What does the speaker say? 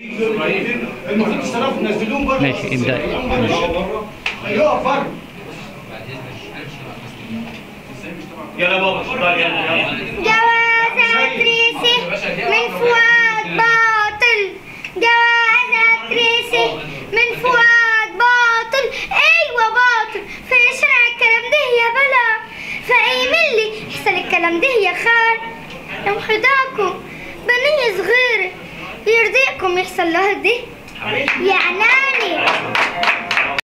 المفروض تصرفوا تنزلوهم بره ماشي، ابدأ. ايوه بره يلا بابا اتفضل يلا يلا جوازات ريسي من فؤاد باطل جوازات ريسي من فؤاد باطل ايوه باطل في شرع الكلام ده يا بلا فايمن لي يحصل الكلام ده يا خال لو حداكم بنية صغيرة يرضيكم يحصل لها ده يا عناني